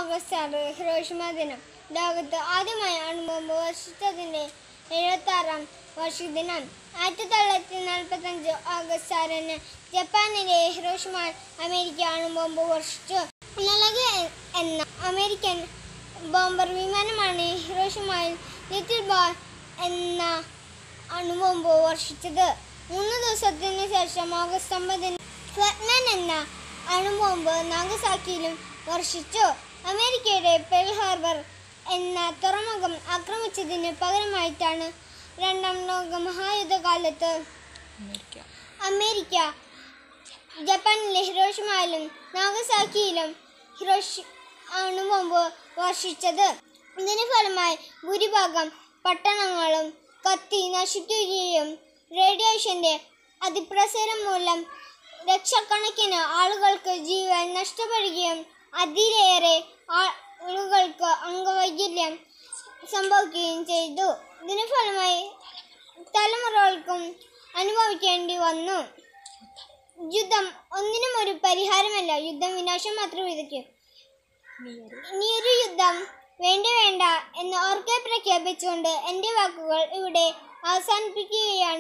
August ആറ് Hiroshima ദിനം ലോകത്ത് ആദ്യമായി അണുബോംബ് വർഷിച്ചതിൻ്റെ എഴുപത്തി ആറാം വാർഷികദിനം ആയിരത്തി തൊള്ളായിരത്തി നാൽപ്പത്തി അഞ്ച് ഓഗസ്റ്റ് ആറിന് ജപ്പാനിലെ ഹിരോഷിമയിൽ അമേരിക്ക അണുബോംബ് വർഷിച്ചു നിലക എന്ന അമേരിക്കൻ ബോംബർ വിമാനമാണ് ഹിരോഷിമയിൽ ലിറ്റിൽ ബോയ് എന്ന അണുബോംബ് വർഷിച്ചത് മൂന്ന് ദിവസത്തിന് ശേഷം ഓഗസ്റ്റ് ഒമ്പതിന് ഫ്ലറ്റ്മാൻ എന്ന അണുബോംബ് നാഗസാക്കിയിലും വർഷിച്ചു അമേരിക്കയുടെ പെൽ ഹാർബർ എന്ന തുറമുഖം ആക്രമിച്ചതിന് പകരമായിട്ടാണ് രണ്ടാം ലോക മഹായുദ്ധകാലത്ത് അമേരിക്ക അമേരിക്ക ജപ്പാനിലെ ഹിരോഷിമയിലും നാഗസാക്കിയിലും ഹിരോഷി അണുബോംബ് വർഷിച്ചത് ഇതിന് ഫലമായി ഭൂരിഭാഗം പട്ടണങ്ങളും കത്തി നശിക്കുകയും റേഡിയേഷന്റെ അതിപ്രസരം മൂലം ലക്ഷക്കണക്കിന് ആളുകൾക്ക് ജീവൻ നഷ്ടപ്പെടുകയും അതിലേറെ ആളുകൾക്ക് അംഗവൈകല്യം സംഭവിക്കുകയും ചെയ്തു ഇതിന് ഫലമായി തലമുറകൾക്കും അനുഭവിക്കേണ്ടി വന്നു യുദ്ധം ഒന്നിനും ഒരു പരിഹാരമല്ല യുദ്ധം വിനാശം മാത്രം വിതയ്ക്കും ഇനിയൊരു യുദ്ധം വേണ്ട വേണ്ട എന്ന് ഓർക്കെ പ്രഖ്യാപിച്ചുകൊണ്ട് എൻ്റെ വാക്കുകൾ ഇവിടെ അവസാനിപ്പിക്കുകയാണ്